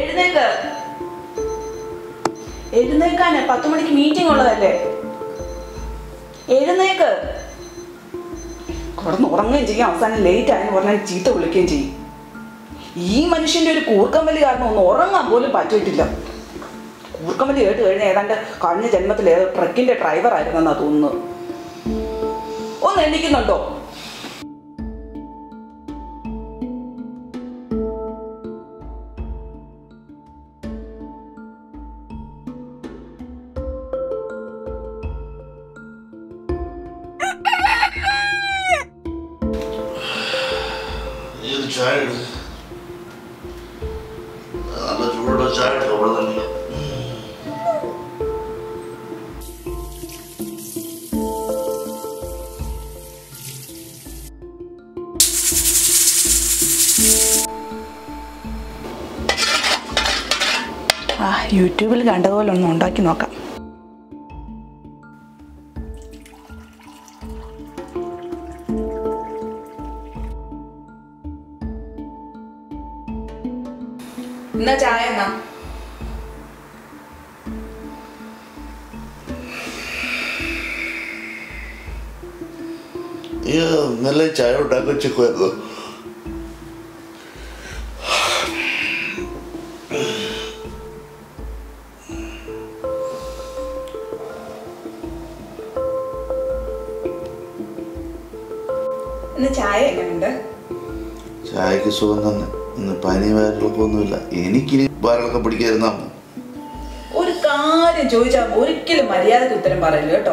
എഴുന്നേക്ക് എഴുന്നേക്കാന് പത്ത് മണിക്ക് മീറ്റിംഗ് ഉള്ളതല്ലേ എഴുന്നേക്ക് കിടന്ന് ഉറങ്ങുകയും ചെയ്യും അവസാനം ലേറ്റ് ആയെന്ന് പറഞ്ഞാൽ ചീത്ത വിളിക്കുകയും ചെയ്യും ഈ മനുഷ്യന്റെ ഒരു കൂർക്കം വലി കാരണം ഒന്ന് ഉറങ്ങാൻ പോലും പറ്റിയിട്ടില്ല കൂർക്കം വലി കേട്ട് കഴിഞ്ഞാൽ ഏതാണ്ട് കഴിഞ്ഞ ജന്മത്തിൽ ഏതോ ട്രക്കിന്റെ ഡ്രൈവർ ആയിരുന്നെന്നാ തോന്നുന്നത് ഒന്ന് എണ്ണിക്കുന്നുണ്ടോ നീ ഒരു ചായ എടുക്ക്. നല്ല ചൂടുള്ള ചായ എടുക്കാം അവിടെ തന്നെ ആ യൂട്യൂബിൽ കണ്ടതുപോലെ ഒന്ന് ഉണ്ടാക്കി നോക്കാം എന്നാ ചായ എന്നാ നീ നല്ല ചായ ഉണ്ടാക്കി വെച്ചേക്കുമായിരുന്നു ഇന്ന് ചായ എങ്ങനെയുണ്ട് ചായക്ക് സുഖം തന്നെ ഇന്ന് പനി വയറിളക്കം ഒന്നുമില്ല എനിക്കിനി വയറിളക്കം പിടിക്കാതിരുന്നാ മതി. ഒരു കാര്യം ചോദിച്ചാൽ ഒരിക്കലും മര്യാദക്ക് ഉത്തരം പറയില്ല കേട്ടോ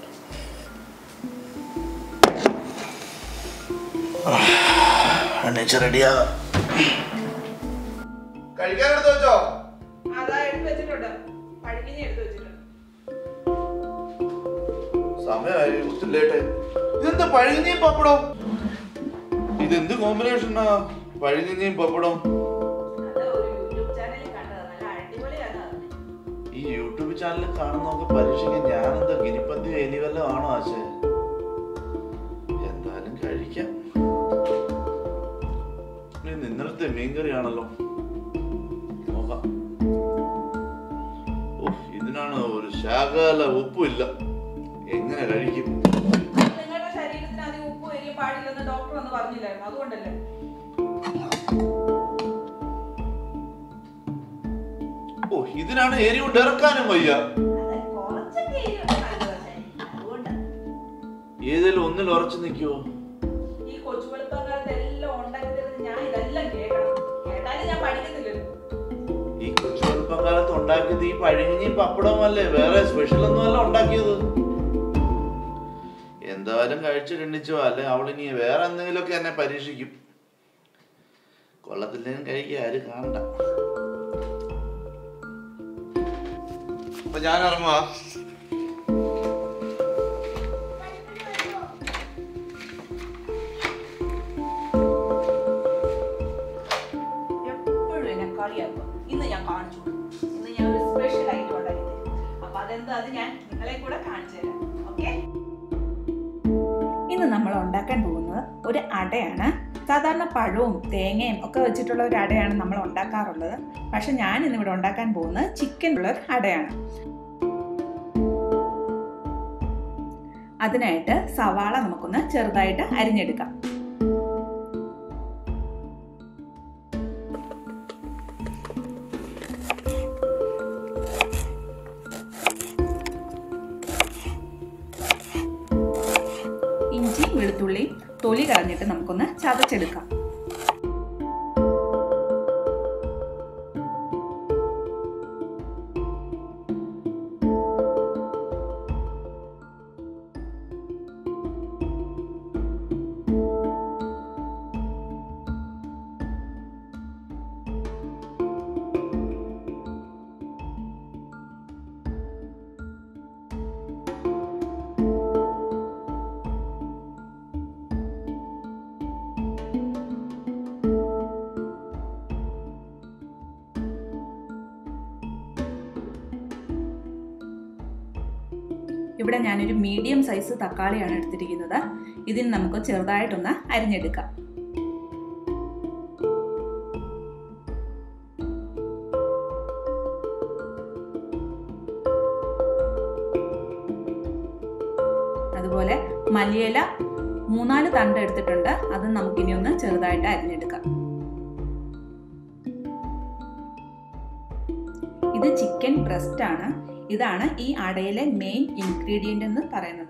എണീച്ച് റെഡിയാകാം കഴിക്കാനെടുത്ത് വെച്ചോ അതാ എടുത്ത് വെച്ചിട്ടുണ്ട് പഴുകിഞ്ഞ് എടുത്ത് വെച്ചിട്ടുണ്ട് സമയമായി ഒത്തിരി ലേറ്റ് ഇതെന്താ പഴുങ്ങിയും പപ്പടം ഇതെന്ത് കോമ്പിനേഷനാ പഴുങ്ങിയും പപ്പടം അത് ഒരു യൂട്യൂബ് ചാനലിൽ കണ്ടതാ നല്ല അടിപൊളിയാണ് അത്. ഈ യൂട്യൂബ് ചാനൽ കാണുന്നൊക്കെ പരീക്ഷിക്കാൻ ഞാനെന്താ ഗിനിപ്പന്തി എലി വല്ലതും ആണോ ആശേ എന്തായാലും കഴിക്കാം ഇത് ഇന്നലത്തെ മീൻകറിയാണല്ലോ നോക്കാം ഉഫ്, ഇതിനാണ് ഒരു ശാകാല ഉപ്പുമില്ല എങ്ങനെ കഴിക്കും നിങ്ങളുടെ ശരീരത്തിന് അധികം ഉപ്പ് എരിയും പാടില്ലെന്ന് ഡോക്ടർ ഒന്ന് പറഞ്ഞില്ലായിരുന്നു അതുകൊണ്ടല്ലേ ഓ ഇതിനാണ് എരി കൊണ്ട് ഇറക്കാനും വയ്യ അതെ, കുറച്ചൊക്കെ എരിവ് നല്ലതാ ശരീരത്തിന്. അതുകൊണ്ടാ. ഏതെങ്കിലും ഒന്നിൽ ഉറച്ചു നിൽക്കുവോ ഈ കൊച്ചു വെളുപ്പക്കാലത്ത് എല്ലാം ഉണ്ടാക്കി തരുന്നത് ഞാൻ ഇതെല്ലാം കേൾക്കണം കേട്ടാലും ഞാൻ പഠിക്കത്തില്ലല്ലോ ഈ കൊച്ചു ചെറുപ്പകാലത്ത് ഉണ്ടാക്കിയത് ഈ പഴങ്ങിയും പപ്പടവും അല്ലേ വേറെ സ്പെഷ്യൽ ഒന്നുമല്ല ഉണ്ടാക്കിയത് എന്തായാലും കഴിച്ചു കണ്ടിച്ചോ അല്ലെ അവളിനി വേറെ എന്തെങ്കിലുമൊക്കെ എന്നെ പരീക്ഷിക്കും കൊള്ളത്തില്ലേലും കഴിക്കുക ആരും കാണണ്ട അപ്പൊ ഞാൻ ഇറങ്ങുവാ എപ്പോഴും എന്നെ കളിയാക്കും ഇന്ന് ഞാൻ കാണിച്ചു കൊടുക്കും. ഇന്ന് ഞാൻ ഒരു സ്പെഷ്യൽ ഐറ്റം ഉണ്ടാക്കി തരും അപ്പൊ അതെന്താ അത് ഞാൻ നിങ്ങളെ കൂടെ കാണിച്ചു തരാം ഓക്കെ ഇന്ന് നമ്മൾ ഉണ്ടാക്കാൻ പോകുന്നത് ഒരു അടയാണ് സാധാരണ പഴവും തേങ്ങയും ഒക്കെ വെച്ചിട്ടുള്ള ഒരു അടയാണ് നമ്മൾ ഉണ്ടാക്കാറുള്ളത് പക്ഷെ ഞാൻ ഇന്നിവിടെ ഉണ്ടാക്കാൻ പോകുന്നത് ചിക്കൻ ഉള്ള ഒരു അടയാണ് അതിനായിട്ട് സവാള നമുക്കൊന്ന് ചെറുതായിട്ട് അരിഞ്ഞെടുക്കാം ഇഞ്ചിയും വെളുത്തുള്ളിയും തൊലി കളഞ്ഞിട്ട് നമുക്കൊന്ന് ചതച്ചെടുക്കാം ഇവിടെ ഞാനൊരു മീഡിയം സൈസ് തക്കാളിയാണ് എടുത്തിരിക്കുന്നത് ഇതിന് നമുക്ക് ചെറുതായിട്ടൊന്ന് അരിഞ്ഞെടുക്കാം അതുപോലെ മല്ലിയില മൂന്നാല് തണ്ട് എടുത്തിട്ടുണ്ട് അത് നമുക്കിനി ഒന്ന് ചെറുതായിട്ട് അരിഞ്ഞെടുക്കാം ഇത് ചിക്കൻ ബ്രസ്റ്റ് ആണ് ഇതാണ് ഈ അടയിലെ മെയിൻ ഇൻഗ്രീഡിയൻ്റ് എന്ന് പറയുന്നത്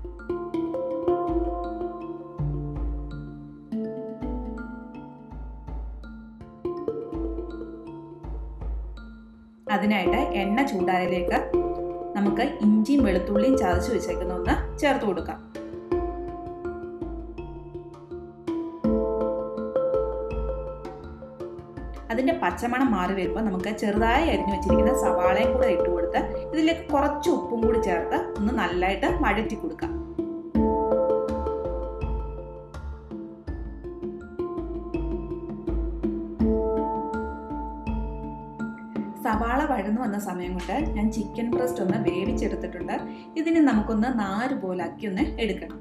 അതിനായിട്ട് എണ്ണ ചൂടായതിലേക്ക് നമുക്ക് ഇഞ്ചിയും വെളുത്തുള്ളിയും ചതച്ച് വെച്ചേക്കുന്ന ഒന്ന് ചേർത്ത് കൊടുക്കാം അതിന്റെ പച്ചമണം മാറി വരുമ്പോൾ നമുക്ക് ചെറുതായി അരിഞ്ഞു വെച്ചിരിക്കുന്ന സവാളയും കൂടെ ഇട്ട് കൊടുത്ത് ഇതിലേക്ക് കുറച്ച് ഉപ്പും കൂടി ചേർത്ത് ഒന്ന് നല്ലതായിട്ട് വഴറ്റി കൊടുക്കാം സവാള വഴന്നു വന്ന സമയം കൊണ്ട് ഞാൻ ചിക്കൻ ബ്രസ്റ്റ് ഒന്ന് വേവിച്ചെടുത്തിട്ടുണ്ട് ഇതിന് നമുക്കൊന്ന് നാര് പോലെ ആക്കി ഒന്ന് എടുക്കണം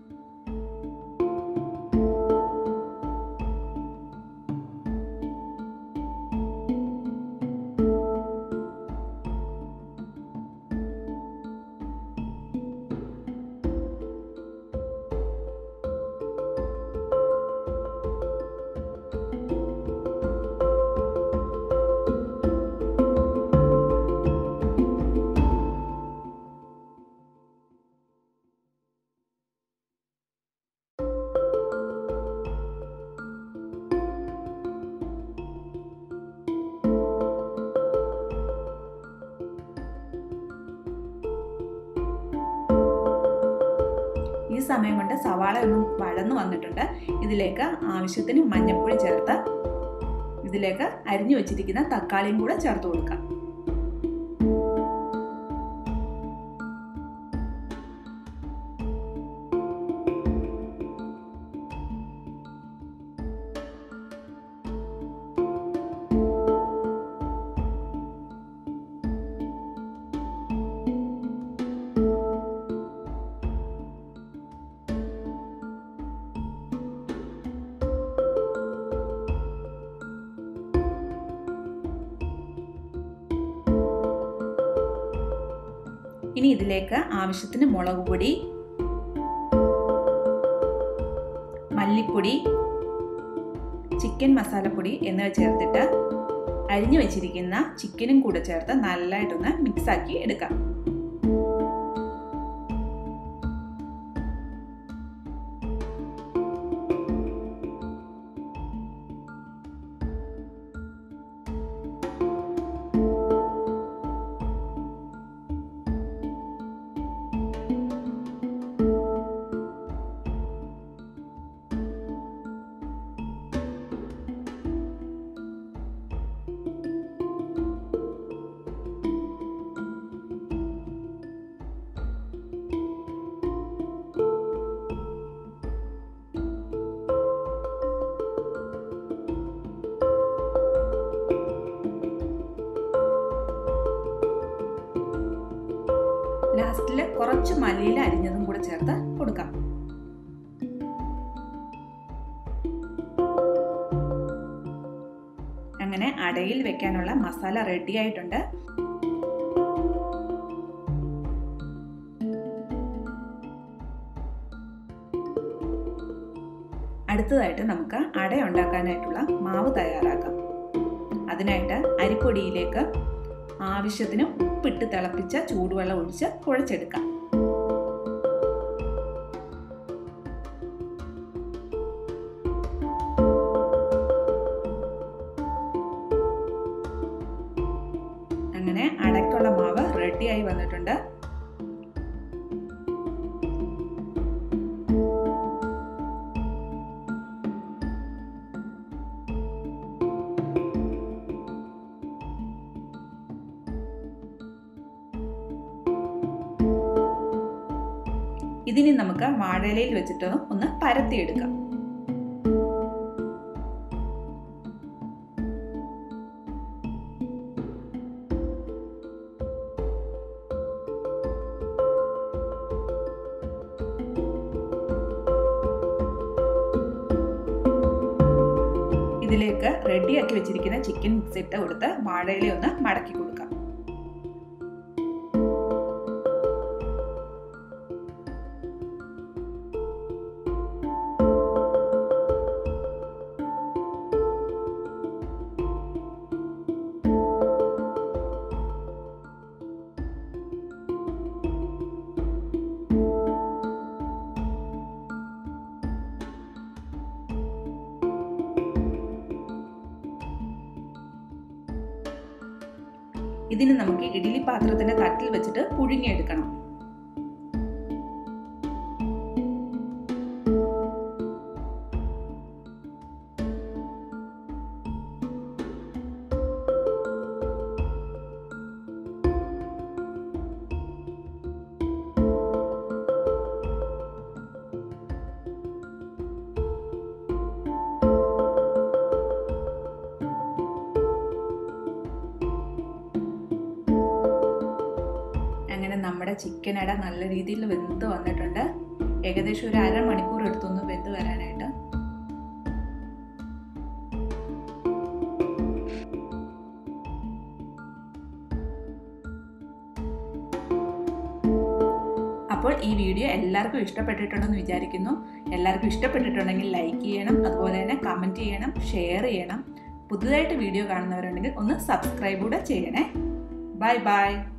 ഈ സമയം കൊണ്ട് സവാള ഒന്ന് വഴന്നു വന്നിട്ടുണ്ട് ഇതിലേക്ക് ആവശ്യത്തിന് മഞ്ഞൾപ്പൊടി ചേർത്ത് ഇതിലേക്ക് അരിഞ്ഞു വെച്ചിരിക്കുന്ന തക്കാളിയും കൂടെ ചേർത്ത് കൊടുക്കാം ഇനി ഇതിലേക്ക് ആവശ്യത്തിന് മുളക് പൊടി മല്ലിപ്പൊടി ചിക്കൻ മസാലപ്പൊടി എന്നിവ ചേർത്തിട്ട് അരിഞ്ഞു വെച്ചിരിക്കുന്ന ചിക്കനും കൂടെ ചേർത്ത് നല്ലതായിട്ടൊന്ന് മിക്സാക്കി എടുക്കാം ലാസ്റ്റിൽ കുറച്ച് മല്ലിയില അരിഞ്ഞതും കൂടെ ചേർത്ത് കൊടുക്കാം അങ്ങനെ അടയിൽ വെക്കാനുള്ള മസാല റെഡി ആയിട്ടുണ്ട് അടുത്തതായിട്ട് നമുക്ക് അട ഉണ്ടാക്കാനായിട്ടുള്ള മാവ് തയ്യാറാക്കാം അതിനായിട്ട് അരിപ്പൊടിയിലേക്ക് ആവശ്യത്തിന് ഉപ്പിട്ട് തിളപ്പിച്ച ചൂടുവെള്ളം ഒഴിച്ച് കുഴച്ചെടുക്കാം അങ്ങനെ അടയ്ക്കുള്ള മാവ് റെഡിയായി വന്നിട്ടുണ്ട് ഇതിനി നമുക്ക് വാഴയിലയിൽ വെച്ചിട്ട് ഒന്ന് പരത്തിയെടുക്കാം ഇതിലേക്ക് റെഡിയാക്കി വെച്ചിരിക്കുന്ന ചിക്കൻ മിക്സ് ഇട്ട് കൊടുത്ത് വാഴയില ഒന്ന് മടക്കി കൊടുക്കാം ഇതിന് നമുക്ക് ഇഡ്ഡലി പാത്രത്തിന്റെ തട്ടിൽ വെച്ചിട്ട് പുഴുങ്ങിയെടുക്കണം അങ്ങനെ നമ്മുടെ ചിക്കൻ അട നല്ല രീതിയിൽ വെന്ത് വന്നിട്ടുണ്ട് ഏകദേശം ഒരു അരമണിക്കൂർ എടുത്തൊന്ന് വെന്ത് വരാനായിട്ട് അപ്പോൾ ഈ വീഡിയോ എല്ലാവർക്കും ഇഷ്ടപ്പെട്ടിട്ടുണ്ടെന്ന് വിചാരിക്കുന്നു എല്ലാവർക്കും ഇഷ്ടപ്പെട്ടിട്ടുണ്ടെങ്കിൽ ലൈക്ക് ചെയ്യണം അതുപോലെ തന്നെ കമൻറ്റ് ചെയ്യണം ഷെയർ ചെയ്യണം പുതുതായിട്ട് വീഡിയോ കാണുന്നവരുണ്ടെങ്കിൽ ഒന്ന് സബ്സ്ക്രൈബ് കൂടെ ചെയ്യണേ ബൈ ബൈ